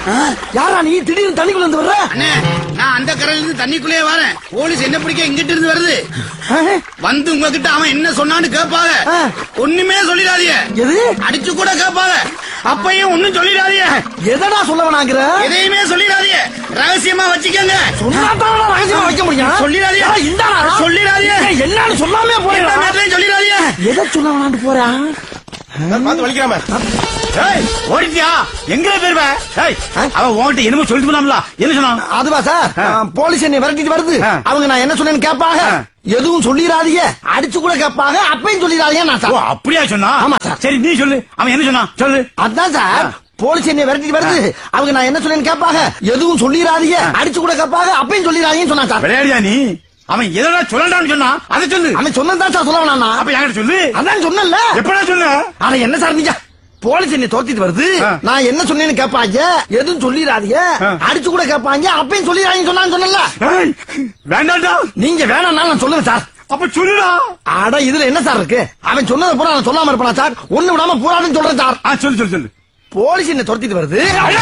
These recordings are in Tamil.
யாரா நீ திடீர்னு தண்ணிக்குள்ள இருந்து வர்ற அண்ணே நான் அந்த கரையில இருந்து தண்ணிக்குள்ளே வரேன் போலீஸ் என்ன பிடிக்க இங்கிட்டு இருந்து வருது ஆ? வந்து உங்ககிட்ட அவன் என்ன சொன்னான்னு கேட்பாங்க ஆ. ஒண்ணுமே சொல்லிடாதீங்க எது அடிச்சு கூட கேட்பாங்க அப்பையும் ஒண்ணும் சொல்லிடாதீங்க எதடா சொல்ல வேணாங்கிற எதையுமே சொல்லிடாதீங்க ரகசியமா வச்சுக்கோங்க சொன்னாதான் ரகசியமா வைக்க முடியும் சொல்லிடாதீங்க. ஏய், இந்தாடா. சொல்லிடாதீங்க. ஏய், என்னன்னு சொல்லாமே எந்த போறேன் நேரத்துலயும் சொல்லிடாதீங்க எதை சொல்ல வேணான்னு போறா பார்த்து வலிக்கிறாம ஏய், ஓடிட்டியா எங்க போயிருவ ஏய், ஆ? அவன் உன்கிட்ட என்னமோ சொல்லிட்டு போனாம்ல என்ன சொன்னான் அதுவா சார் ஆ. போலீஸ் என்னை விரட்டிட்டு வருது ஆ. அவங்க நான் என்ன சொன்னேன்னு கேட்பாங்க ஆ. எதுவும் சொல்லிடாதீங்க அடிச்சு கூட கேட்பாங்க அப்பயும் சொல்லிடாதீங்க நான் ஓ சார் அப்படியா சொன்னா ஆமா, சார். சரி நீ சொல்லு அவன் என்ன சொன்னான் சொல்லு அதான் சார் ஆ. போலீஸ் என்னை விரட்டிட்டு வருது அவங்க நான் என்ன சொன்னேன்னு கேட்பாங்க எதுவும் சொல்லிடாதீங்க அடிச்சு கூட கேட்பாங்க அப்பயும் சொல்லிடாதீங்கன்னு சொன்னா சார் விளையாடியா நீ அவன் எதனா சொல்லலாம்னு சொன்னா அதை சொல்லு அவன் சொன்னதான் சார் சொல்ல வேணாம் அப்ப என்கிட்ட சொல்லு அதான் சொன்னல எப்படா சொன்ன ஆனா என்ன சார் நீங்க போலீஸ் என்னை தோத்திட்டு வருது ஆ. நான் என்ன சொன்னேன்னு கேட்பாங்க எதுவும் சொல்லிடாதீங்க ஆ. அடிச்சு கூட கேட்பாங்க அப்பயும் சொல்லிடாதீங்கன்னு சொன்னான்னு சொன்னல ஏய், வேண்டாம்டா நீங்க வேணாம்னாலும் நான் சொல்லுவேன் சார் அப்ப சொல்லுடா அட இதுல என்ன சார் இருக்கு அவன் சொன்னதை பூரா நான் சொல்லாம இருப்பானா சார் ஒண்ணு விடாம பூரான்னு சொல்றேன் சார் ஆ சொல்லு சொல்லு சொல்லு போலீஸ் என்ன துரத்திட்டு வருது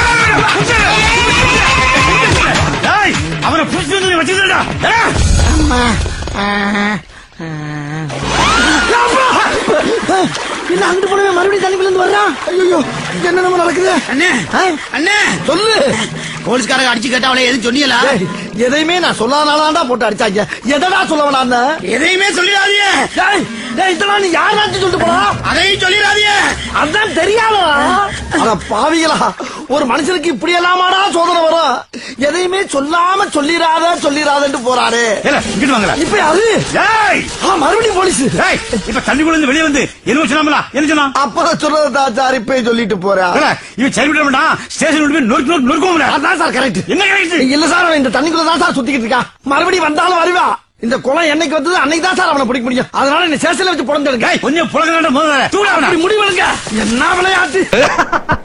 ஏய், அவனை புடிச்சு வச்சுடா அம்மா. ஆ, ஆ. என்ன அங்கிட்டு போனவே மறுபடியும் தண்ணிக்குள்ள இருந்து வர்றான் ஐயோ என்ன நம்ம நடக்குது அண்ணே ஆ? அண்ணே சொல்லு போலீஸ்காரங்க அடிச்சு கேட்டா அவளை எதுவும் சொன்னீங்களா ஏய், எதையுமே நான் சொல்லாதானாடா போட்டு அடிச்சாங்க எதடா சொல்ல வேணாம் எதையுமே சொல்லிடாதீங்க இதெல்லாம் நீ யாராச்சும் சொல்லிட்டு போனா அதையும் சொல்லிடாதீங்க அதான் தெரியாதா அட பாவிகளா ஒரு மனுஷனுக்கு இப்படி எல்லாமாடா சோதனை வரும் எதையுமே சொல்லாம சொல்லிராத சொல்லிராதன்னு போறாரு ஏல இங்கிட்டு வாங்கல இப்ப அது ஏய் ஆ, மறுபடியும் போலீஸ் ஏய் இப்ப தண்ணிக்குள்ள இருந்து வெளியே வந்து என்ன சொன்னாமல என்ன சொன்னான் அப்புறம் சொல்றதா சார் இப்ப சொல்லிட்டு போறா ஏல, இவன் சரி விட மாட்டான் ஸ்டேஷன் விட்டு போய் நொறுக்கு நொறுக்கு நொறுக்குவோம்ல அதான் சார் கரெக்ட் என்ன கரெக்ட் இல்ல சார் அவன் இந்த தண்ணிக்குள்ள தான் சார் சுத்திக்கிட்டு இருக்கான் மறுபடியும் வந்தாலும் வருவா இந்த குளம் என்னைக்கு வந்தது அன்னைக்கு தான் சார் அவனை பிடிக்க முடியும் அதனால இந்த சேஷன்ல வச்சு புடந்துருங்க கொஞ்சம் புலக முதல்ல தூடா அப்படி முடிவெடுங்க என்ன விளையாட்டு